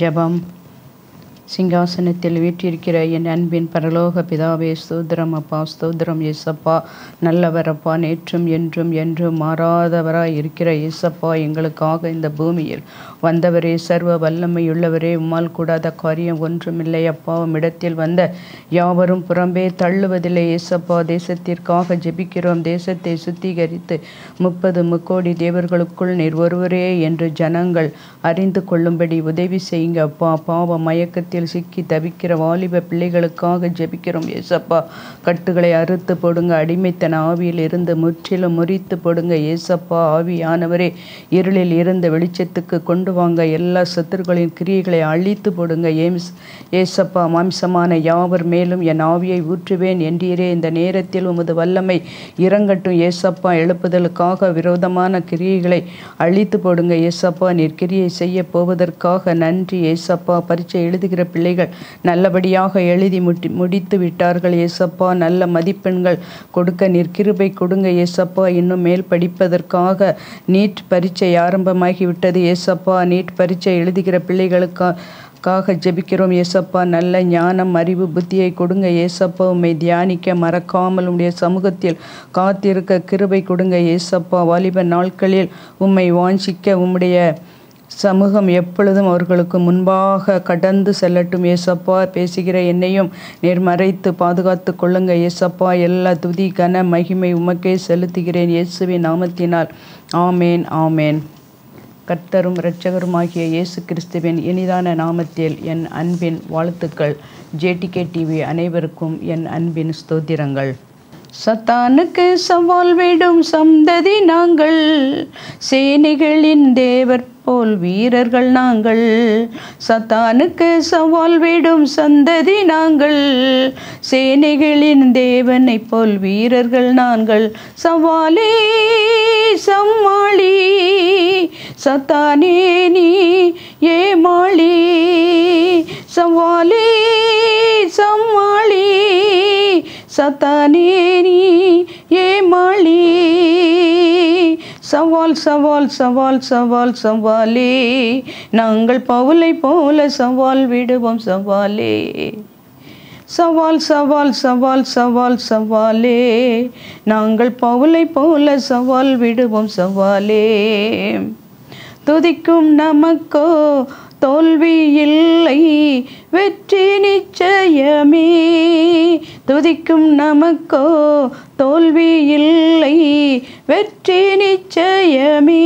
ஜெபம் சிங்காசனத்தில் வீற்றிருக்கிற என் அன்பின் பரலோக பிதாவே ஸ்தோத்திரம் அப்பா ஸ்தோத்திரம் ஏசப்பா நல்லவரப்பா நேற்றும் என்றும் என்றும் மாறாதவராய் இருக்கிற ஏசப்பா எங்களுக்காக இந்த பூமியில் வந்தவரே சர்வ வல்லமையுள்ளவரே உம்மால் கூடாத காரியம் ஒன்றுமில்லை அப்பா இடத்தில் வந்த யாவரும் புறம்பே தள்ளுவதில்லை ஏசப்பா தேசத்திற்காக ஜெபிக்கிறோம் தேசத்தை சுத்திகரித்து முப்பது முக்கோடி தேவர்களுக்குள் நீர் ஒருவரே என்று ஜனங்கள் அறிந்து கொள்ளும்படி உதவி செய்யுங்க அப்பா பாவ மயக்கத்தில் சிக்கி தவிக்கிற வாலிப பிள்ளைகளுக்காக ஜெபிக்கிறோம் ஏசப்பா கட்டுகளை அறுத்து போடுங்க அடிமைத்தன ஆவியில் இருந்து முற்றிலும் முறித்து போடுங்க ஏசப்பா ஆவியானவரே இருளில் இருந்த வெளிச்சத்துக்கு கொண்டு வாங்க எல்லா சத்துருக்களின் கிரியைகளை அழித்து போடுங்க ஏம்ஸ் ஏசப்பா மாம்சமான யாவர் மேலும் என் ஆவியை ஊற்றுவேன் என்றீரே இந்த நேரத்தில் உமது வல்லமை இறங்கட்டும் ஏசப்பா எழுப்புதலுக்காக விரோதமான கிரியைகளை அழித்து போடுங்க ஏசப்பா நீர் கிரியை செய்ய போவதற்காக நன்றி ஏசப்பா பரீட்சை எழுதுகிற பிள்ளைகள் நல்லபடியாக எழுதி முடி முடித்து விட்டார்கள் ஏசப்பா நல்ல மதிப்பெண்கள் கொடுக்க நீர் கிருபை கொடுங்க ஏசப்பா இன்னும் மேல் படிப்பதற்காக நீட் பரீட்சை ஆரம்பமாகிவிட்டது ஏசப்பா நீட் பரீட்சை எழுதுகிற பிள்ளைகளுக்கா காக ஜெபிக்கிறோம் ஏசப்பா நல்ல ஞானம் அறிவு புத்தியை கொடுங்க ஏசப்பா உம்மை தியானிக்க மறக்காமல் உம்முடைய சமூகத்தில் காத்திருக்க கிருபை கொடுங்க ஏசப்பா வாலிப நாட்களில் உம்மை வாஞ்சிக்க உம்முடைய சமூகம் எப்பொழுதும் அவர்களுக்கு முன்பாக கடந்து செல்லட்டும் ஏசப்பா பேசுகிற என்னையும் நீர் மறைத்து பாதுகாத்து கொள்ளுங்க ஏசப்பா எல்லா துதி கன மகிமை உமக்கே செலுத்துகிறேன் இயேசுவின் நாமத்தினால் ஆமேன் ஆமேன் கர்த்தரும் இரட்சகருமாகிய இயேசு கிறிஸ்துவின் இனிதான நாமத்தில் என் அன்பின் வாழ்த்துக்கள் ஜேடிகே டிவி அனைவருக்கும் என் அன்பின் ஸ்தோத்திரங்கள் சத்தானுக்கு சவால் விடும் சந்ததி நாங்கள் சேனைகளின் தேவர் போல் வீரர்கள் நாங்கள் சத்தானுக்கு சவால் விடும் சந்ததி நாங்கள் சேனைகளின் தேவனை போல் வீரர்கள் நாங்கள் சவாலே சம்மாளி சத்தானே நீ ஏமாளி சவாலே சம்மாளி சத்தானே நீ ஏமாளி சவால் சவால் சவால் சவால் சவாலே நாங்கள் பவுலை போல சவால் விடுவோம் சவாலே சவால் சவால் சவால் சவால் சவாலே நாங்கள் பவுலை போல சவால் விடுவோம் சவாலே துதிக்கும் நமக்கோ தோல்வி இல்லை வெற்றி நிச்சயமே துதிக்கும் நமக்கோ தோல்வி இல்லை வெற்றி நிச்சயமே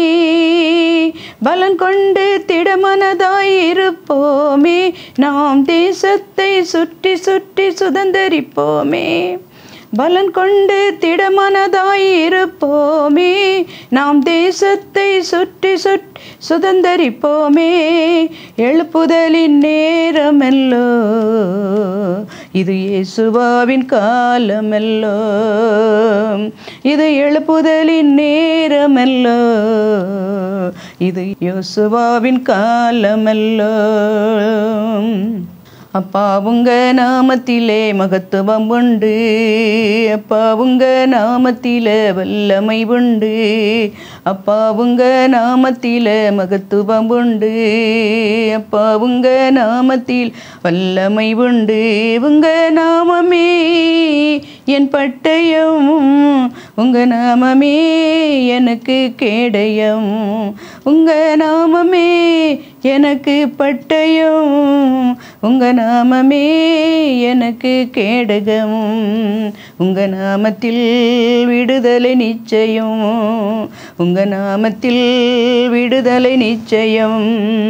பலன் கொண்டு திடமனதாயிருப்போமே நாம் தேசத்தை சுற்றி சுற்றி சுதந்திரிப்போமே பலன் கொண்டு திடமனதாயிருப்போமே நாம் தேசத்தை சுற்றி சுற்றி சுதந்திரிப்போமே எழுப்புதலின் நேரமெல்லோ இது இயேசுவாவின் காலமெல்லோ இது எழுப்புதலின் நேரமெல்லோ இது யோசுவாவின் காலமெல்லோ அப்பா உங்க நாமத்திலே மகத்துவம் உண்டு அப்பா உங்க நாமத்தில வல்லமை உண்டு அப்பா உங்க நாமத்தில மகத்துவம் உண்டு அப்பா உங்க நாமத்தில் வல்லமை உண்டு உங்க நாமமே என் பட்டயம் உங்க நாமமே எனக்கு கேடயம் உங்க நாமமே எனக்கு பட்டயம் உங்க நாமமே எனக்கு கேடகம் உங்க நாமத்தில் விடுதலை நிச்சயம் உங்க நாமத்தில் விடுதலை நிச்சயம்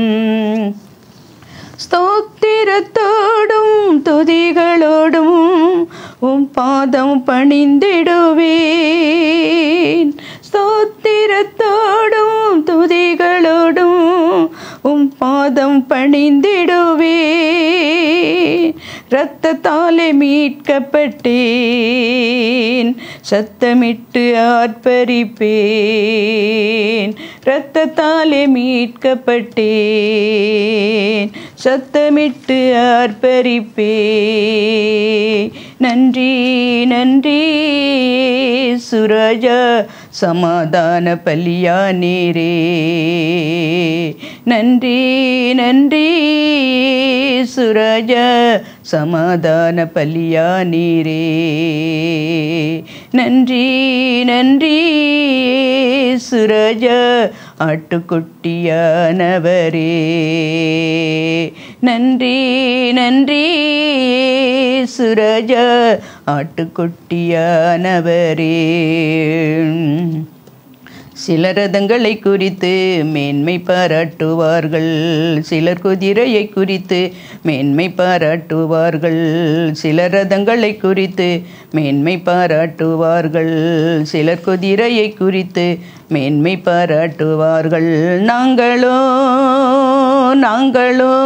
ஸ்தோத்திரத்தோடும் துதிகளோடும் உம் பாதம் பணிந்திடுவேன் ஸ்தோத்திரத்தோடும் துதிகளோடும் உம் பாதம் பணிந்திடுவேன் இரத்தத்தாலே மீட்கப்பட்டேன் சத்தமிட்டு ஆர்ப்பரிப்பேன் இரத்தத்தாலே மீட்கப்பட்டேன் சத்தமிட்டு ஆர்ப்பரிப்பேன் நன்றி நன்றி சுராஜா சமாதான பலியா நீரே நன்றி நன்றி சுரஜ சமாதான பலியா நீரே நன்றி நன்றி சுரஜ ஆட்டுக்குட்டியானவரே நன்றி நன்றி சுரஜ ஆட்டுக்குட்டியானவரே சில ரதங்களை குறித்து மேன்மை பாராட்டுவார்கள் சிலர் குதிரையை குறித்து மேன்மை பாராட்டுவார்கள் சில ரதங்களை குறித்து மேன்மை பாராட்டுவார்கள் சிலர் குதிரையை குறித்து மேன்மை பாராட்டுவார்கள் நாங்களோ நாங்களோ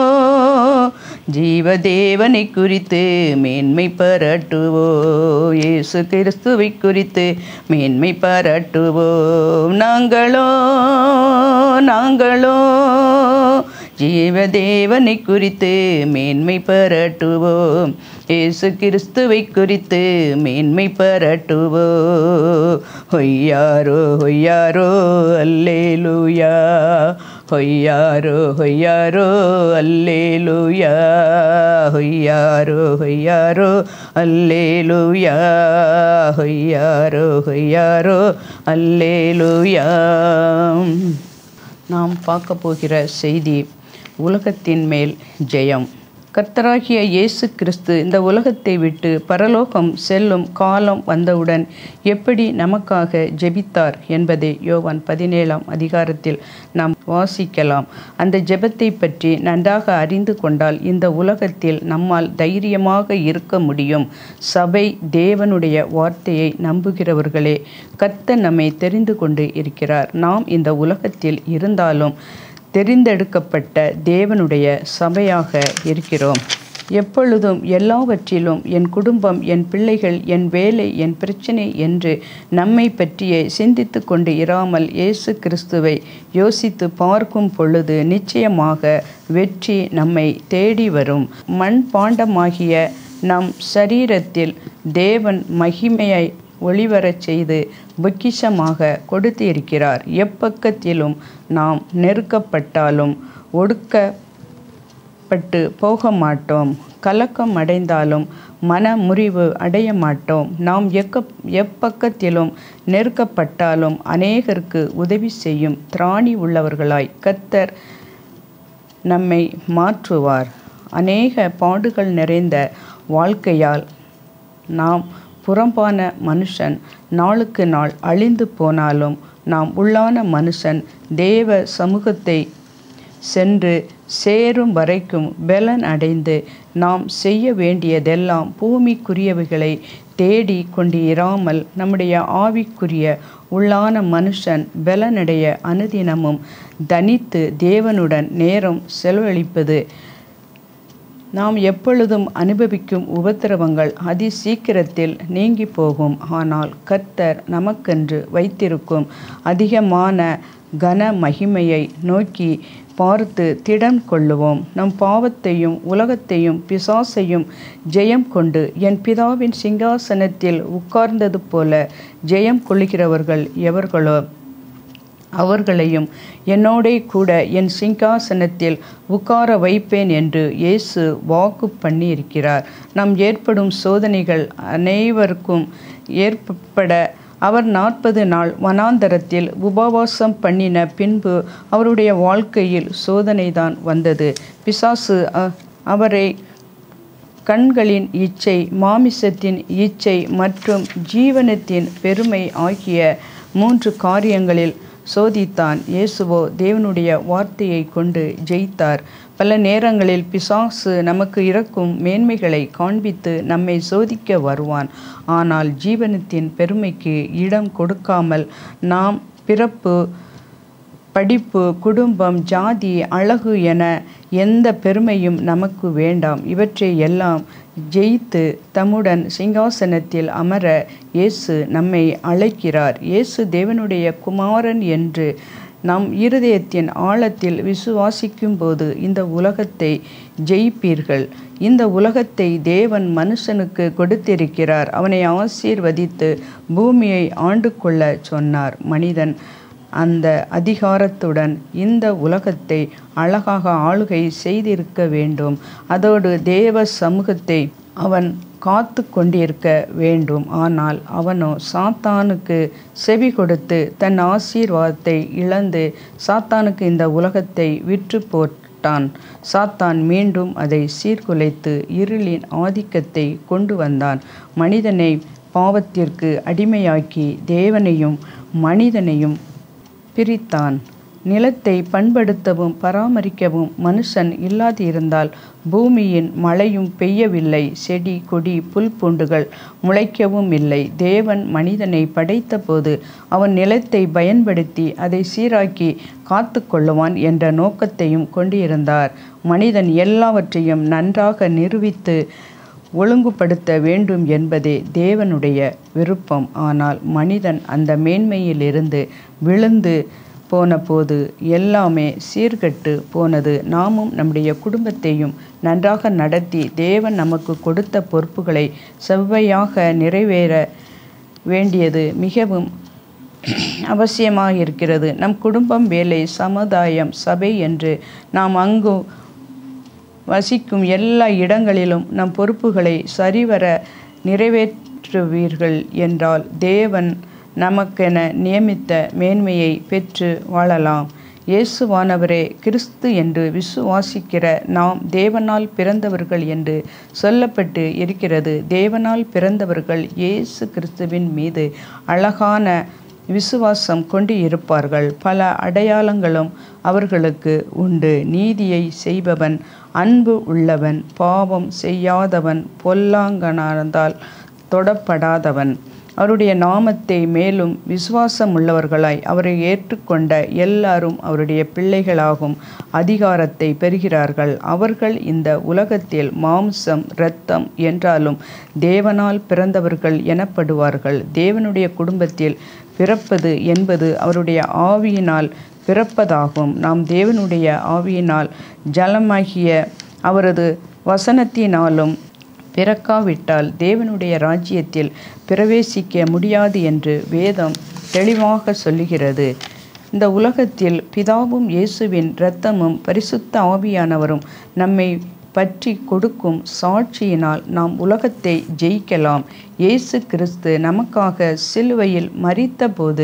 ஜீவதேவனை குறித்து மேன்மை பாராட்டுவோம் இயேசு கிறிஸ்துவை குறித்து மேன்மை பாராட்டுவோம் நாங்களோ நாங்களோ ஜீவதேவனை குறித்து மேன்மை பாராட்டுவோம் இயேசு கிறிஸ்துவை குறித்து மேன்மை பாராட்டுவோ ஹொய்யாரோ ஹொய்யாரோ அல்லேலூயா ஹொய்யாரோ ஹொய்யாரோ அல்லேலூயா ஹொய்யாரோ ஹொய்யாரோ அல்லேலூயா ஹொய்யாரோ ஹொய்யாரோ அல்லேலூயா நாம் பார்க்க போகிற செய்தி உலகத்தின் மேல் ஜெயம் கர்த்தராகிய இயேசு கிறிஸ்து இந்த உலகத்தை விட்டு பரலோகம் செல்லும் காலம் வந்தவுடன் எப்படி நமக்காக ஜெபித்தார் என்பதை யோவான் பதினேழாம் அதிகாரத்தில் நாம் வாசிக்கலாம் அந்த ஜெபத்தை பற்றி நன்றாக அறிந்து கொண்டால் இந்த உலகத்தில் நம்மால் தைரியமாக இருக்க முடியும் சபை தேவனுடைய வார்த்தையை நம்புகிறவர்களே கர்த்தர் நம்மை தெரிந்து கொண்டு இருக்கிறார் நாம் இந்த உலகத்தில் இருந்தாலும் தெரிந்தெடுக்கப்பட்ட தேவனுடைய சபையாக இருக்கிறோம் எப்பொழுதும் எல்லாவற்றிலும் என் குடும்பம் என் பிள்ளைகள் என் வேலை என் பிரச்சனை என்று நம்மை பற்றியே சிந்தித்து கொண்டு இராமல் இயேசு கிறிஸ்துவை யோசித்து பார்க்கும் பொழுது நிச்சயமாக வெற்றி நம்மை தேடி வரும் மண் பாண்டமாகிய நம் சரீரத்தில் தேவன் மகிமையை ஒளிவரச் செய்து பொக்கிஷமாக கொடுத்து இருக்கிறார் எப்பக்கத்திலும் நாம் நெருக்கப்பட்டாலும் ஒடுக்கப்பட்டு போக மாட்டோம் கலக்கம் அடைந்தாலும் மன முறிவு அடைய மாட்டோம் நாம் எக்க எப்பக்கத்திலும் நெருக்கப்பட்டாலும் அநேகருக்கு உதவி செய்யும் திராணி உள்ளவர்களாய் கத்தர் நம்மை மாற்றுவார் அநேக பாடுகள் நிறைந்த வாழ்க்கையால் நாம் புறம்பான மனுஷன் நாளுக்கு நாள் அழிந்து போனாலும் நாம் உள்ளான மனுஷன் தேவ சமூகத்தை சென்று சேரும் வரைக்கும் பலன் அடைந்து நாம் செய்ய வேண்டியதெல்லாம் பூமிக்குரியவைகளை தேடி கொண்டு இராமல் நம்முடைய ஆவிக்குரிய உள்ளான மனுஷன் பலனடைய அனுதினமும் தனித்து தேவனுடன் நேரம் செலவழிப்பது நாம் எப்பொழுதும் அனுபவிக்கும் உபத்திரவங்கள் அதி சீக்கிரத்தில் நீங்கி போகும் ஆனால் கர்த்தர் நமக்கென்று வைத்திருக்கும் அதிகமான கன மகிமையை நோக்கி பார்த்து திடம் கொள்ளுவோம் நம் பாவத்தையும் உலகத்தையும் பிசாசையும் ஜெயம் கொண்டு என் பிதாவின் சிங்காசனத்தில் உட்கார்ந்தது போல ஜெயம் கொள்கிறவர்கள் எவர்களோ அவர்களையும் என்னோடே கூட என் சிங்காசனத்தில் உட்கார வைப்பேன் என்று இயேசு வாக்கு பண்ணியிருக்கிறார் நாம் ஏற்படும் சோதனைகள் அனைவருக்கும் ஏற்பட அவர் நாற்பது நாள் வனாந்தரத்தில் உபவாசம் பண்ணின பின்பு அவருடைய வாழ்க்கையில் சோதனைதான் வந்தது பிசாசு அவரை கண்களின் இச்சை மாமிசத்தின் இச்சை மற்றும் ஜீவனத்தின் பெருமை ஆகிய மூன்று காரியங்களில் சோதித்தான் இயேசுவோ தேவனுடைய வார்த்தையை கொண்டு ஜெயித்தார் பல நேரங்களில் பிசாசு நமக்கு இறக்கும் மேன்மைகளை காண்பித்து நம்மை சோதிக்க வருவான் ஆனால் ஜீவனத்தின் பெருமைக்கு இடம் கொடுக்காமல் நாம் பிறப்பு படிப்பு குடும்பம் ஜாதி அழகு என எந்த பெருமையும் நமக்கு வேண்டாம் இவற்றை எல்லாம் ஜெயித்து தம்முடன் சிங்காசனத்தில் அமர இயேசு நம்மை அழைக்கிறார் இயேசு தேவனுடைய குமாரன் என்று நம் இருதயத்தின் ஆழத்தில் விசுவாசிக்கும் போது இந்த உலகத்தை ஜெயிப்பீர்கள் இந்த உலகத்தை தேவன் மனுஷனுக்கு கொடுத்திருக்கிறார் அவனை ஆசீர்வதித்து பூமியை ஆண்டு கொள்ள சொன்னார் மனிதன் அந்த அதிகாரத்துடன் இந்த உலகத்தை அழகாக ஆளுகை செய்திருக்க வேண்டும் அதோடு தேவ சமூகத்தை அவன் காத்து கொண்டிருக்க வேண்டும் ஆனால் அவனோ சாத்தானுக்கு செவி கொடுத்து தன் ஆசீர்வாதத்தை இழந்து சாத்தானுக்கு இந்த உலகத்தை விற்று போட்டான் சாத்தான் மீண்டும் அதை சீர்குலைத்து இருளின் ஆதிக்கத்தை கொண்டு வந்தான் மனிதனை பாவத்திற்கு அடிமையாக்கி தேவனையும் மனிதனையும் பிரித்தான் நிலத்தை பண்படுத்தவும் பராமரிக்கவும் மனுஷன் இல்லாதிருந்தால் பூமியின் மழையும் பெய்யவில்லை செடி கொடி புல் பூண்டுகள் முளைக்கவும் இல்லை தேவன் மனிதனை படைத்தபோது அவன் நிலத்தை பயன்படுத்தி அதை சீராக்கி காத்து கொள்ளுவான் என்ற நோக்கத்தையும் கொண்டிருந்தார் மனிதன் எல்லாவற்றையும் நன்றாக நிரூபித்து ஒழுங்குபடுத்த வேண்டும் என்பதே தேவனுடைய விருப்பம் ஆனால் மனிதன் அந்த மேன்மையிலிருந்து விழுந்து போன போது எல்லாமே சீர்கெட்டு போனது நாமும் நம்முடைய குடும்பத்தையும் நன்றாக நடத்தி தேவன் நமக்கு கொடுத்த பொறுப்புகளை செவ்வையாக நிறைவேற வேண்டியது மிகவும் அவசியமாக இருக்கிறது நம் குடும்பம் வேலை சமுதாயம் சபை என்று நாம் அங்கு வசிக்கும் எல்லா இடங்களிலும் நம் பொறுப்புகளை சரிவர நிறைவேற்றுவீர்கள் என்றால் தேவன் நமக்கென நியமித்த மேன்மையை பெற்று வாழலாம் இயேசுவானவரே கிறிஸ்து என்று விசுவாசிக்கிற நாம் தேவனால் பிறந்தவர்கள் என்று சொல்லப்பட்டு இருக்கிறது தேவனால் பிறந்தவர்கள் இயேசு கிறிஸ்துவின் மீது அழகான விசுவாசம் கொண்டு இருப்பார்கள் பல அடையாளங்களும் அவர்களுக்கு உண்டு நீதியை செய்பவன் அன்பு உள்ளவன் பாவம் செய்யாதவன் பொல்லாங்கனார்ந்தால் தொடப்படாதவன் அவருடைய நாமத்தை மேலும் விசுவாசம் உள்ளவர்களாய் அவரை ஏற்றுக்கொண்ட எல்லாரும் அவருடைய பிள்ளைகளாகும் அதிகாரத்தை பெறுகிறார்கள் அவர்கள் இந்த உலகத்தில் மாம்சம் இரத்தம் என்றாலும் தேவனால் பிறந்தவர்கள் எனப்படுவார்கள் தேவனுடைய குடும்பத்தில் பிறப்பது என்பது அவருடைய ஆவியினால் பிறப்பதாகும் நாம் தேவனுடைய ஆவியினால் ஜலமாகிய அவரது வசனத்தினாலும் பிறக்காவிட்டால் தேவனுடைய ராஜ்யத்தில் பிரவேசிக்க முடியாது என்று வேதம் தெளிவாக சொல்லுகிறது இந்த உலகத்தில் பிதாவும் இயேசுவின் இரத்தமும் பரிசுத்த ஆவியானவரும் நம்மை பற்றி கொடுக்கும் சாட்சியினால் நாம் உலகத்தை ஜெயிக்கலாம் இயேசு கிறிஸ்து நமக்காக சிலுவையில் மறித்தபோது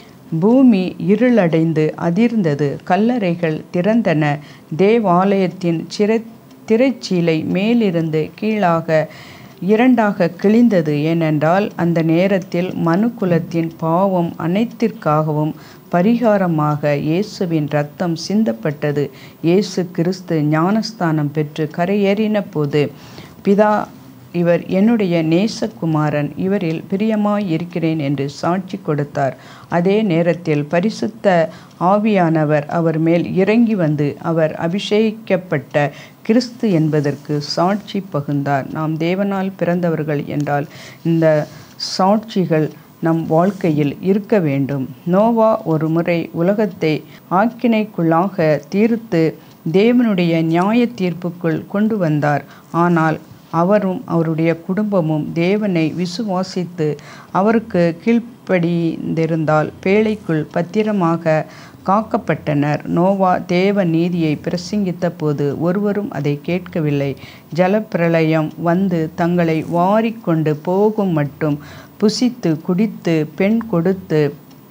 பூமி இருளடைந்து அதிர்ந்தது கல்லறைகள் திறந்தன தேவாலயத்தின் சிறை திரைச்சீலை மேலிருந்து கீழாக இரண்டாக கிழிந்தது ஏனென்றால் அந்த நேரத்தில் மனுக்குலத்தின் பாவம் அனைத்திற்காகவும் பரிகாரமாக இயேசுவின் ரத்தம் சிந்தப்பட்டது இயேசு கிறிஸ்து ஞானஸ்தானம் பெற்று கரையேறின போது பிதா இவர் என்னுடைய நேசகுமாரன் இவரில் பிரியமாய் இருக்கிறேன் என்று சாட்சி கொடுத்தார் அதே நேரத்தில் பரிசுத்த ஆவியானவர் அவர் மேல் இறங்கி வந்து அவர் அபிஷேகிக்கப்பட்ட கிறிஸ்து என்பதற்கு சாட்சி பகுந்தார் நாம் தேவனால் பிறந்தவர்கள் என்றால் இந்த சாட்சிகள் நம் வாழ்க்கையில் இருக்க வேண்டும் நோவா ஒரு முறை உலகத்தை ஆக்கினைக்குள்ளாக தீர்த்து தேவனுடைய நியாய தீர்ப்புக்குள் கொண்டு வந்தார் ஆனால் அவரும் அவருடைய குடும்பமும் தேவனை விசுவாசித்து அவருக்கு கீழ்ப்படிந்திருந்தால் பேழைக்குள் பத்திரமாக காக்கப்பட்டனர் நோவா தேவ நீதியை பிரசங்கித்த போது ஒருவரும் அதை கேட்கவில்லை ஜலப்பிரளயம் வந்து தங்களை வாரிக்கொண்டு போகும் மட்டும் புசித்து குடித்து பெண் கொடுத்து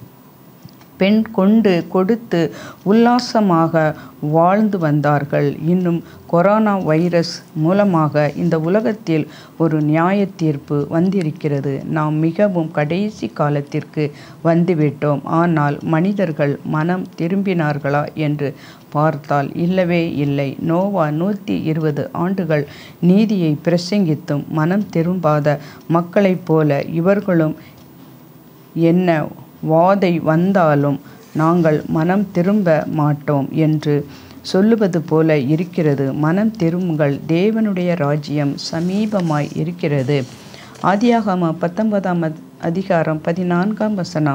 பெண் கொண்டு கொடுத்து உல்லாசமாக வாழ்ந்து வந்தார்கள் இன்னும் கொரோனா வைரஸ் மூலமாக இந்த உலகத்தில் ஒரு நியாய தீர்ப்பு வந்திருக்கிறது நாம் மிகவும் கடைசி காலத்திற்கு வந்துவிட்டோம் ஆனால் மனிதர்கள் மனம் திரும்பினார்களா என்று பார்த்தால் இல்லவே இல்லை நோவா நூற்றி இருபது ஆண்டுகள் நீதியை பிரசங்கித்தும் மனம் திரும்பாத மக்களைப் போல இவர்களும் என்ன வாதை வந்தாலும் நாங்கள் மனம் திரும்ப மாட்டோம் என்று சொல்லுவது போல இருக்கிறது மனம் திரும்புங்கள் தேவனுடைய ராஜ்யம் சமீபமாய் இருக்கிறது ஆதியாகம பத்தொன்பதாம் அதிகாரம் பதினான்காம் வசனம்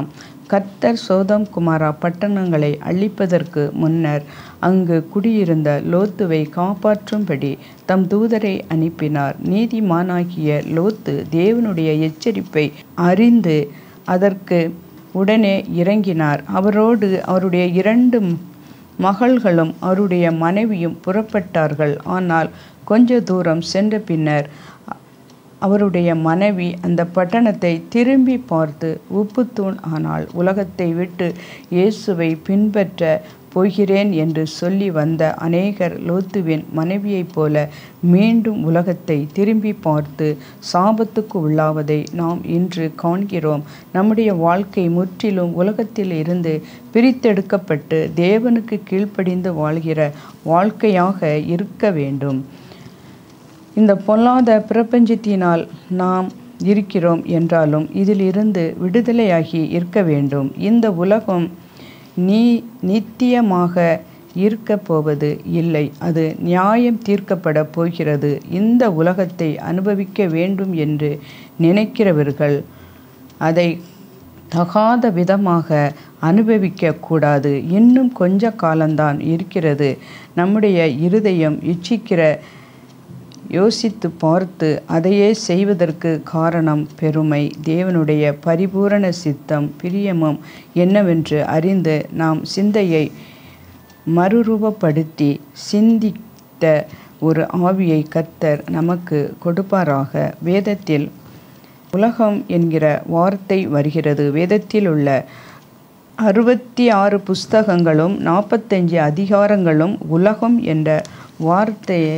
கர்த்தர் சோதம் குமாரா பட்டணங்களை அழிப்பதற்கு முன்னர் அங்கு குடியிருந்த லோத்துவை காப்பாற்றும்படி தம் தூதரை அனுப்பினார் நீதிமானாகிய லோத்து தேவனுடைய எச்சரிப்பை அறிந்து அதற்கு உடனே இறங்கினார் அவரோடு அவருடைய இரண்டு மகள்களும் அவருடைய மனைவியும் புறப்பட்டார்கள் ஆனால் கொஞ்ச தூரம் சென்ற பின்னர் அவருடைய மனைவி அந்த பட்டணத்தை திரும்பி பார்த்து உப்புத்தூண் ஆனால் உலகத்தை விட்டு இயேசுவை பின்பற்ற போகிறேன் என்று சொல்லி வந்த அநேகர் லோத்துவின் மனைவியைப் போல மீண்டும் உலகத்தை திரும்பி பார்த்து சாபத்துக்கு உள்ளாவதை நாம் இன்று காண்கிறோம் நம்முடைய வாழ்க்கை முற்றிலும் உலகத்தில் இருந்து பிரித்தெடுக்கப்பட்டு தேவனுக்கு கீழ்ப்படிந்து வாழ்கிற வாழ்க்கையாக இருக்க வேண்டும் இந்த பொல்லாத பிரபஞ்சத்தினால் நாம் இருக்கிறோம் என்றாலும் இதிலிருந்து விடுதலையாகி இருக்க வேண்டும் இந்த உலகம் நீ நித்தியமாக இருக்க போவது இல்லை அது நியாயம் தீர்க்கப்பட போகிறது இந்த உலகத்தை அனுபவிக்க வேண்டும் என்று நினைக்கிறவர்கள் அதை தகாத விதமாக அனுபவிக்க கூடாது இன்னும் கொஞ்ச காலம்தான் இருக்கிறது நம்முடைய இருதயம் இச்சிக்கிற யோசித்து பார்த்து அதையே செய்வதற்கு காரணம் பெருமை தேவனுடைய பரிபூரண சித்தம் பிரியமும் என்னவென்று அறிந்து நாம் சிந்தையை மறுரூபப்படுத்தி சிந்தித்த ஒரு ஆவியை கர்த்தர் நமக்கு கொடுப்பாராக வேதத்தில் உலகம் என்கிற வார்த்தை வருகிறது வேதத்தில் உள்ள அறுபத்தி ஆறு புஸ்தகங்களும் நாற்பத்தஞ்சு அதிகாரங்களும் உலகம் என்ற வார்த்தையை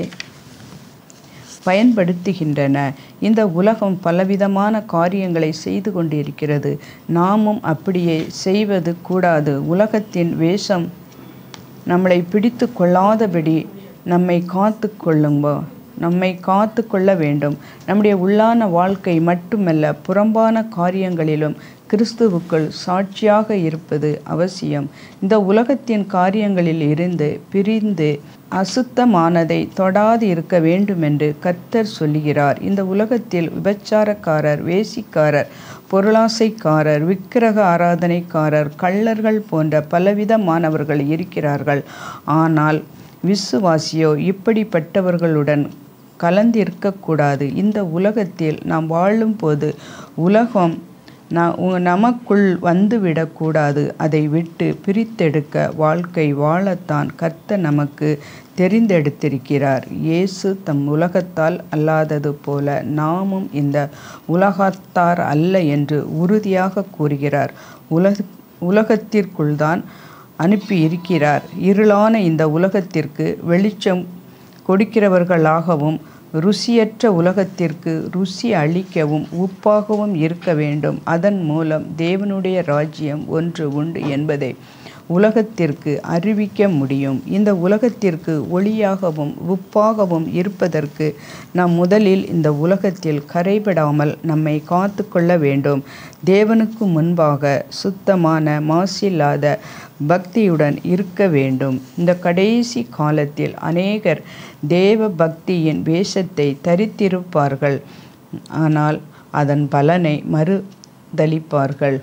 பயன்படுத்துகின்றன இந்த உலகம் பலவிதமான காரியங்களை செய்து கொண்டிருக்கிறது நாமும் அப்படியே செய்வது கூடாது உலகத்தின் வேஷம் நம்மளை பிடித்து கொள்ளாதபடி நம்மை காத்து கொள்ளும்போ நம்மை காத்து கொள்ள வேண்டும் நம்முடைய உள்ளான வாழ்க்கை மட்டுமல்ல புறம்பான காரியங்களிலும் கிறிஸ்துவுக்குள் சாட்சியாக இருப்பது அவசியம் இந்த உலகத்தின் காரியங்களில் இருந்து பிரிந்து அசுத்தமானதை தொடாது இருக்க வேண்டுமென்று கர்த்தர் சொல்லுகிறார் இந்த உலகத்தில் விபச்சாரக்காரர் வேசிக்காரர் பொருளாசைக்காரர் விக்கிரக ஆராதனைக்காரர் கள்ளர்கள் போன்ற பலவிதமானவர்கள் இருக்கிறார்கள் ஆனால் விசுவாசியோ இப்படிப்பட்டவர்களுடன் கலந்திருக்கக்கூடாது இந்த உலகத்தில் நாம் வாழும்போது உலகம் நமக்குள் வந்துவிடக்கூடாது அதை விட்டு பிரித்தெடுக்க வாழ்க்கை வாழத்தான் கர்த்த நமக்கு தெரிந்தெடுத்திருக்கிறார் இயேசு தம் உலகத்தால் அல்லாதது போல நாமும் இந்த உலகத்தார் அல்ல என்று உறுதியாக கூறுகிறார் உலக உலகத்திற்குள் தான் அனுப்பியிருக்கிறார் இருளான இந்த உலகத்திற்கு வெளிச்சம் கொடுக்கிறவர்களாகவும் ருசியற்ற உலகத்திற்கு ருசி அளிக்கவும் உப்பாகவும் இருக்க வேண்டும் அதன் மூலம் தேவனுடைய ராஜ்யம் ஒன்று உண்டு என்பதை உலகத்திற்கு அறிவிக்க முடியும் இந்த உலகத்திற்கு ஒளியாகவும் உப்பாகவும் இருப்பதற்கு நாம் முதலில் இந்த உலகத்தில் கரைபடாமல் நம்மை காத்து கொள்ள வேண்டும் தேவனுக்கு முன்பாக சுத்தமான மாசில்லாத பக்தியுடன் இருக்க வேண்டும் இந்த கடைசி காலத்தில் அநேகர் தேவ பக்தியின் வேஷத்தை தரித்திருப்பார்கள் ஆனால் அதன் பலனை மறுதளிப்பார்கள்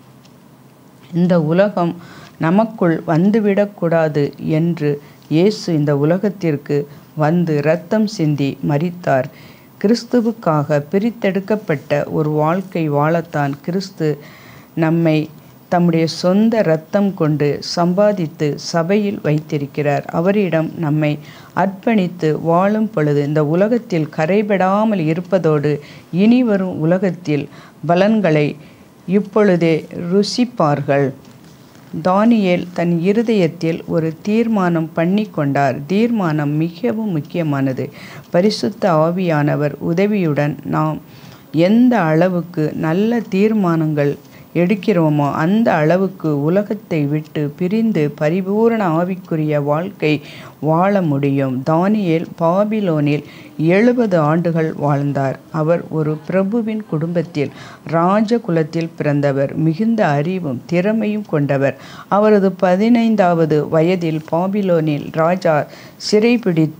இந்த உலகம் நமக்குள் வந்துவிடக்கூடாது என்று இயேசு இந்த உலகத்திற்கு வந்து இரத்தம் சிந்தி மரித்தார் கிறிஸ்துவுக்காக பிரித்தெடுக்கப்பட்ட ஒரு வாழ்க்கை வாழத்தான் கிறிஸ்து நம்மை தம்முடைய சொந்த இரத்தம் கொண்டு சம்பாதித்து சபையில் வைத்திருக்கிறார் அவரிடம் நம்மை அர்ப்பணித்து வாழும் பொழுது இந்த உலகத்தில் கரைபடாமல் இருப்பதோடு இனி வரும் உலகத்தில் பலன்களை இப்பொழுதே ருசிப்பார்கள் தானியேல் தன் இருதயத்தில் ஒரு தீர்மானம் பண்ணி கொண்டார் தீர்மானம் மிகவும் முக்கியமானது பரிசுத்த ஆவியானவர் உதவியுடன் நாம் எந்த அளவுக்கு நல்ல தீர்மானங்கள் எடுக்கிறோமோ அந்த அளவுக்கு உலகத்தை விட்டு பிரிந்து பரிபூரண ஆவிக்குரிய வாழ்க்கை வாழ முடியும் தானியேல் பாபிலோனில் எழுபது ஆண்டுகள் வாழ்ந்தார் அவர் ஒரு பிரபுவின் குடும்பத்தில் ராஜகுலத்தில் பிறந்தவர் மிகுந்த அறிவும் திறமையும் கொண்டவர் அவரது பதினைந்தாவது வயதில் பாபிலோனில் ராஜா சிறைபிடித்து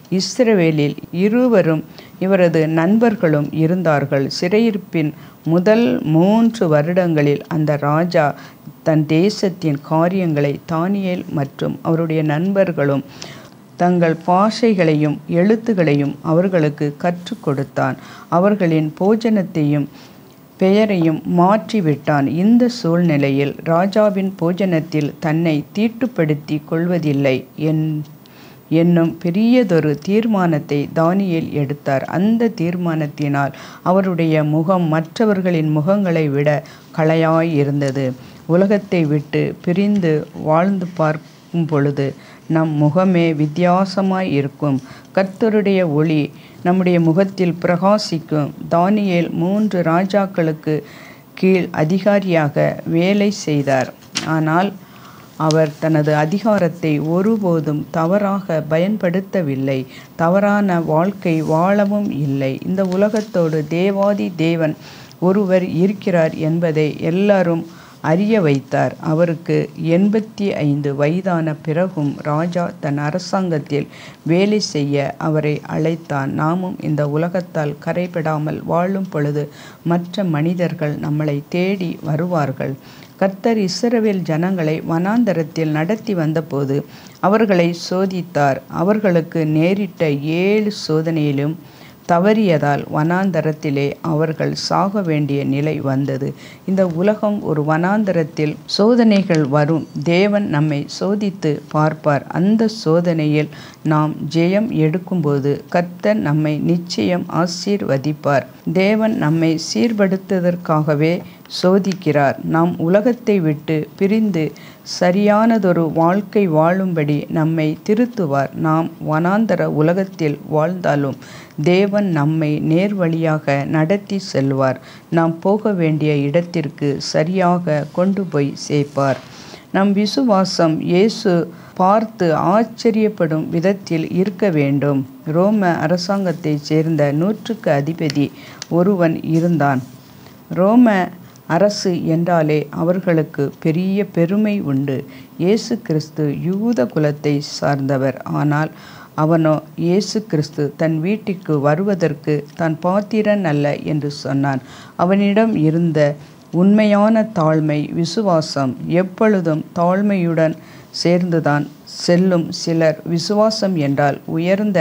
இஸ்ரவேலில் இருவரும் இவரது நண்பர்களும் இருந்தார்கள் சிறையிருப்பின் முதல் மூன்று வருடங்களில் அந்த ராஜா தன் தேசத்தின் காரியங்களை தானியேல் மற்றும் அவருடைய நண்பர்களும் தங்கள் பாஷைகளையும் எழுத்துகளையும் அவர்களுக்கு கற்றுக் கொடுத்தான் அவர்களின் போஜனத்தையும் பெயரையும் மாற்றிவிட்டான் இந்த சூழ்நிலையில் ராஜாவின் போஜனத்தில் தன்னை தீட்டுப்படுத்தி கொள்வதில்லை என் என்னும் பெரியதொரு தீர்மானத்தை தானியேல் எடுத்தார் அந்த தீர்மானத்தினால் அவருடைய முகம் மற்றவர்களின் முகங்களை விட களையாய் இருந்தது உலகத்தை விட்டு பிரிந்து வாழ்ந்து பார்க்கும் பொழுது நம் முகமே வித்தியாசமாய் இருக்கும் கர்த்தருடைய ஒளி நம்முடைய முகத்தில் பிரகாசிக்கும் தானியேல் மூன்று ராஜாக்களுக்கு கீழ் அதிகாரியாக வேலை செய்தார் ஆனால் அவர் தனது அதிகாரத்தை ஒருபோதும் தவறாக பயன்படுத்தவில்லை தவறான வாழ்க்கை வாழவும் இல்லை இந்த உலகத்தோடு தேவாதி தேவன் ஒருவர் இருக்கிறார் என்பதை எல்லாரும் அறிய வைத்தார் அவருக்கு எண்பத்தி ஐந்து வயதான பிறகும் ராஜா தன் அரசாங்கத்தில் வேலை செய்ய அவரை அழைத்தான் நாமும் இந்த உலகத்தால் கரைபடாமல் வாழும் பொழுது மற்ற மனிதர்கள் நம்மளை தேடி வருவார்கள் கர்த்தர் இஸ்ரவேல் ஜனங்களை வனாந்தரத்தில் நடத்தி வந்தபோது அவர்களை சோதித்தார் அவர்களுக்கு நேரிட்ட ஏழு சோதனையிலும் தவறியதால் வனாந்தரத்திலே அவர்கள் சாக வேண்டிய நிலை வந்தது இந்த உலகம் ஒரு வனாந்தரத்தில் சோதனைகள் வரும் தேவன் நம்மை சோதித்து பார்ப்பார் அந்த சோதனையில் நாம் ஜெயம் எடுக்கும்போது கர்த்தர் நம்மை நிச்சயம் ஆசீர்வதிப்பார் தேவன் நம்மை சீர்படுத்துவதற்காகவே சோதிக்கிறார் நாம் உலகத்தை விட்டு பிரிந்து சரியானதொரு வாழ்க்கை வாழும்படி நம்மை திருத்துவார் நாம் வனாந்தர உலகத்தில் வாழ்ந்தாலும் தேவன் நம்மை நேர்வழியாக நடத்தி செல்வார் நாம் போக வேண்டிய இடத்திற்கு சரியாக கொண்டு போய் சேர்ப்பார் நம் விசுவாசம் இயேசு பார்த்து ஆச்சரியப்படும் விதத்தில் இருக்க வேண்டும் ரோம அரசாங்கத்தைச் சேர்ந்த நூற்றுக்கு அதிபதி ஒருவன் இருந்தான் ரோம அரசு என்றாலே அவர்களுக்கு பெரிய பெருமை உண்டு இயேசு கிறிஸ்து யூத குலத்தை சார்ந்தவர் ஆனால் அவனோ இயேசு கிறிஸ்து தன் வீட்டிற்கு வருவதற்கு தான் பாத்திரன் அல்ல என்று சொன்னான் அவனிடம் இருந்த உண்மையான தாழ்மை விசுவாசம் எப்பொழுதும் தாழ்மையுடன் சேர்ந்துதான் செல்லும் சிலர் விசுவாசம் என்றால் உயர்ந்த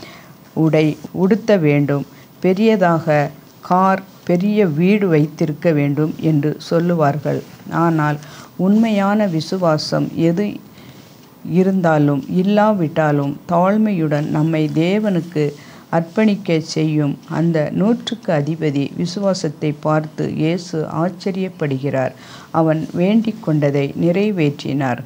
உடை உடுத்த வேண்டும் பெரியதாக கார் பெரிய வீடு வைத்திருக்க வேண்டும் என்று சொல்லுவார்கள் ஆனால் உண்மையான விசுவாசம் எது இருந்தாலும் இல்லாவிட்டாலும் தாழ்மையுடன் நம்மை தேவனுக்கு அர்ப்பணிக்க செய்யும் அந்த நூற்றுக்கு அதிபதி விசுவாசத்தை பார்த்து இயேசு ஆச்சரியப்படுகிறார் அவன் வேண்டிக் கொண்டதை நிறைவேற்றினார்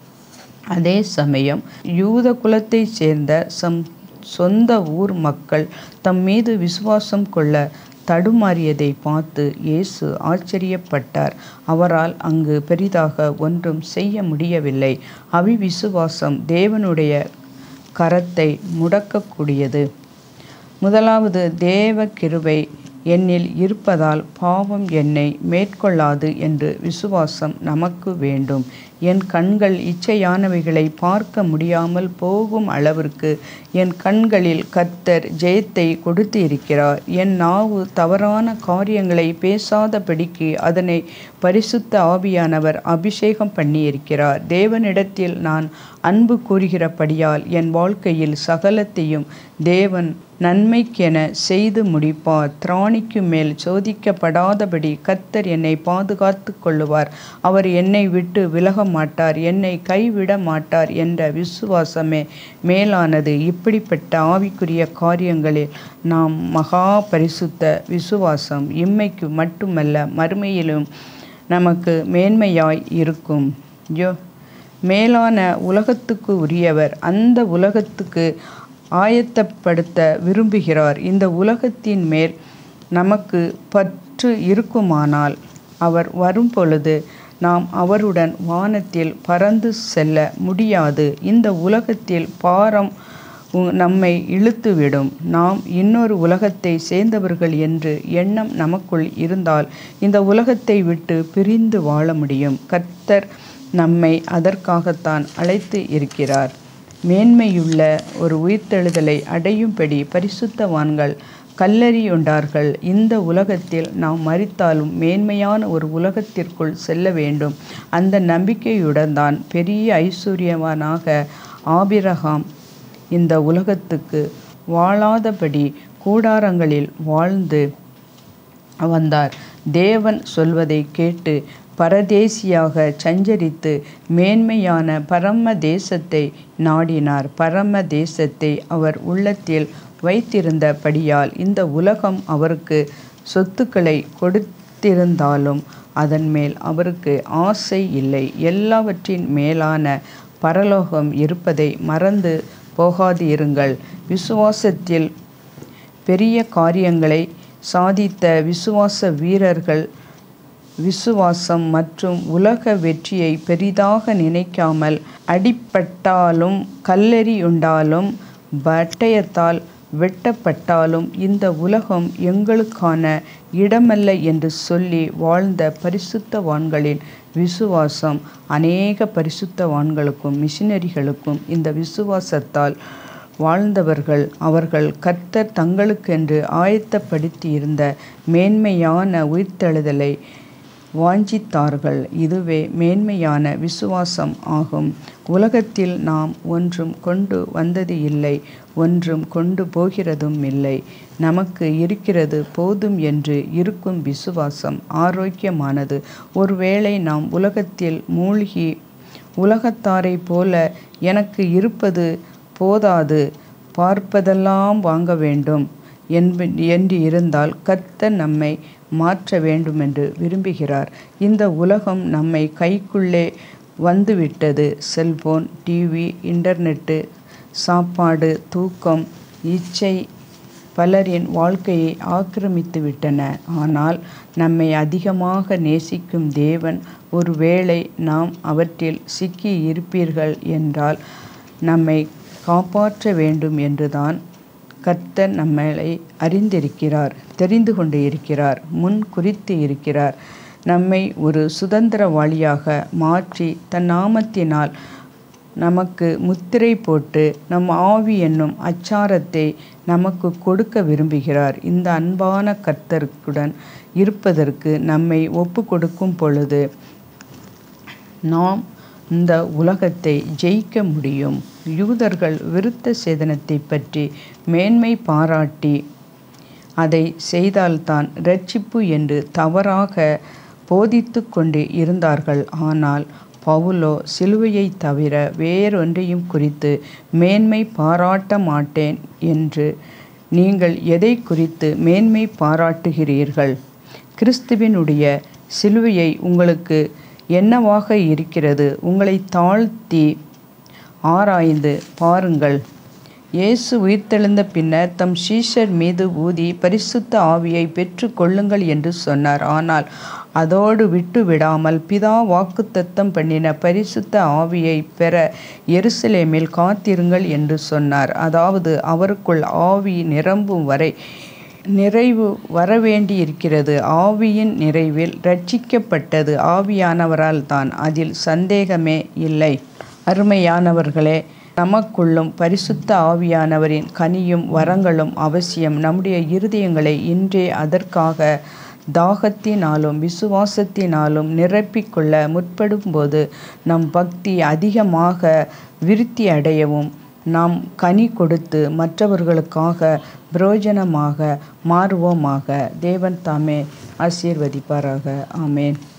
அதே சமயம் யூத குலத்தைச் சேர்ந்த சம் சொந்த ஊர் மக்கள் தம் மீது விசுவாசம் கொள்ள தடுமாறியதை பார்த்து இயேசு ஆச்சரியப்பட்டார் அவரால் அங்கு பெரிதாக ஒன்றும் செய்ய முடியவில்லை அவிவிசுவாசம் தேவனுடைய கரத்தை முடக்கக்கூடியது முதலாவது தேவ கிருபை என்னில் இருப்பதால் பாவம் என்னை மேற்கொள்ளாது என்று விசுவாசம் நமக்கு வேண்டும் என் கண்கள் இச்சையானவைகளை பார்க்க முடியாமல் போகும் அளவிற்கு என் கண்களில் கர்த்தர் ஜெயத்தை கொடுத்து இருக்கிறார் என் நாவு தவறான காரியங்களை பேசாதபடிக்கு அதனை பரிசுத்த ஆவியானவர் அபிஷேகம் பண்ணியிருக்கிறார் தேவனிடத்தில் நான் அன்பு கூறுகிறபடியால் என் வாழ்க்கையில் சகலத்தையும் தேவன் நன்மைக்கென செய்து முடிப்பார் திராணிக்கு மேல் சோதிக்கப்படாதபடி கர்த்தர் என்னை பாதுகாத்து கொள்ளுவார் அவர் என்னை விட்டு விலக மாட்டார் என்னை கைவிட மாட்டார் என்ற விசுவாசமே மேலானது இப்படிப்பட்ட ஆவிக்குரிய காரியங்களில் நாம் மகா பரிசுத்த விசுவாசம் இம்மைக்கு மட்டுமல்ல மறுமையிலும் நமக்கு மேன்மையாய் இருக்கும் யோ மேலான உலகத்துக்கு உரியவர் அந்த உலகத்துக்கு ஆயத்தப்படுத்த விரும்புகிறார் இந்த உலகத்தின் மேல் நமக்கு பற்று இருக்குமானால் அவர் வரும் பொழுது நாம் அவருடன் வானத்தில் பறந்து செல்ல முடியாது இந்த உலகத்தில் பாரம் உ- நம்மை இழுத்துவிடும் நாம் இன்னொரு உலகத்தை சேர்ந்தவர்கள் என்று எண்ணம் நமக்குள் இருந்தால் இந்த உலகத்தை விட்டு பிரிந்து வாழ முடியும் கர்த்தர் நம்மை அதற்காகத்தான் அழைத்து இருக்கிறார் மேன்மையுள்ள ஒரு உயிர்த்தெழுதலை அடையும்படி பரிசுத்தவான்கள் கல்லறியுண்டார்கள் இந்த உலகத்தில் நாம் மறித்தாலும் மேன்மையான ஒரு உலகத்திற்குள் செல்ல வேண்டும் அந்த நம்பிக்கையுடன் தான் பெரிய ஐஸ்வர்யவானாக ஆபிரகாம் இந்த உலகத்துக்கு வாழாதபடி கூடாரங்களில் வாழ்ந்து வந்தார் தேவன் சொல்வதை கேட்டு பரதேசியாக சஞ்சரித்து மேன்மையான பரம தேசத்தை நாடினார் பரம தேசத்தை அவர் உள்ளத்தில் வைத்திருந்தபடியால் இந்த உலகம் அவருக்கு சொத்துக்களை கொடுத்திருந்தாலும் அதன் மேல் அவருக்கு ஆசை இல்லை எல்லாவற்றின் மேலான பரலோகம் இருப்பதை மறந்து போகாதிருங்கள் விசுவாசத்தில் பெரிய காரியங்களை சாதித்த விசுவாச வீரர்கள் விசுவாசம் மற்றும் உலக வெற்றியை பெரிதாக நினைக்காமல் அடிப்பட்டாலும் கல்லெறியுண்டாலும் பட்டயத்தால் வெட்டப்பட்டாலும் இந்த உலகம் எங்களுக்கான இடமல்ல என்று சொல்லி வாழ்ந்த பரிசுத்தவான்களின் விசுவாசம் அநேக பரிசுத்தவான்களுக்கும் மிஷினரிகளுக்கும் இந்த விசுவாசத்தால் வாழ்ந்தவர்கள் அவர்கள் கர்த்தர் தங்களுக்கென்று ஆயத்தப்படுத்தியிருந்த மேன்மையான உயிர்த்தெழுதலை வாஞ்சித்தார்கள் இதுவே மேன்மையான விசுவாசம் ஆகும் உலகத்தில் நாம் ஒன்றும் கொண்டு வந்தது இல்லை ஒன்றும் கொண்டு போகிறதும் இல்லை நமக்கு இருக்கிறது போதும் என்று இருக்கும் விசுவாசம் ஆரோக்கியமானது ஒருவேளை நாம் உலகத்தில் மூழ்கி உலகத்தாரைப் போல எனக்கு இருப்பது போதாது பார்ப்பதெல்லாம் வாங்க வேண்டும் என்ப என்று இருந்தால் கர்த்தர் நம்மை மாற்ற வேண்டுமென்று விரும்புகிறார் இந்த உலகம் நம்மை கைக்குள்ளே வந்துவிட்டது செல்போன் டிவி இன்டர்நெட்டு சாப்பாடு தூக்கம் இச்சை பலரின் வாழ்க்கையை ஆக்கிரமித்து விட்டன ஆனால் நம்மை அதிகமாக நேசிக்கும் தேவன் ஒருவேளை நாம் அவற்றில் சிக்கி இருப்பீர்கள் என்றால் நம்மை காப்பாற்ற வேண்டும் என்றுதான் கர்த்தர் நம்மளை அறிந்திருக்கிறார் தெரிந்து கொண்டு இருக்கிறார் முன் குறித்து இருக்கிறார் நம்மை ஒரு சுதந்திரவாளியாக மாற்றி தன் நாமத்தினால் நமக்கு முத்திரை போட்டு நம் ஆவி என்னும் அச்சாரத்தை நமக்கு கொடுக்க விரும்புகிறார் இந்த அன்பான கர்த்தருக்குடன் இருப்பதற்கு நம்மை ஒப்பு கொடுக்கும் பொழுது நாம் இந்த உலகத்தை ஜெயிக்க முடியும் யூதர்கள் விருத்த சேதனத்தை பற்றி மேன்மை பாராட்டி அதை செய்தால்தான் இரட்சிப்பு என்று தவறாக போதித்து கொண்டு இருந்தார்கள் ஆனால் பவுலோ சிலுவையை தவிர வேறொன்றையும் குறித்து மேன்மை பாராட்ட மாட்டேன் என்று நீங்கள் எதை குறித்து மேன்மை பாராட்டுகிறீர்கள் கிறிஸ்துவினுடைய சிலுவையை உங்களுக்கு என்னவாக இருக்கிறது உங்களை தாழ்த்தி ஆராய்ந்து பாருங்கள் இயேசு உயிர்த்தெழுந்த பின்னர் தம் சீஷர் மீது ஊதி பரிசுத்த ஆவியை பெற்று கொள்ளுங்கள் என்று சொன்னார் ஆனால் அதோடு விட்டு விடாமல் பிதா வாக்குத்தத்தம் பண்ணின பரிசுத்த ஆவியை பெற எருசலேமில் காத்திருங்கள் என்று சொன்னார் அதாவது அவருக்குள் ஆவி நிரம்பும் வரை நிறைவு வரவேண்டியிருக்கிறது ஆவியின் நிறைவில் ரட்சிக்கப்பட்டது ஆவியானவரால் தான் அதில் சந்தேகமே இல்லை அருமையானவர்களே நமக்குள்ளும் பரிசுத்த ஆவியானவரின் கனியும் வரங்களும் அவசியம் நம்முடைய இருதயங்களை இன்றே அதற்காக தாகத்தினாலும் விசுவாசத்தினாலும் நிரப்பிக்கொள்ள முற்படும்போது நம் பக்தி அதிகமாக விருத்தி அடையவும் நாம் கனி கொடுத்து மற்றவர்களுக்காக பிரயோஜனமாக மாறுவோமாக தேவன் தாமே ஆசீர்வதிப்பாராக ஆமேன்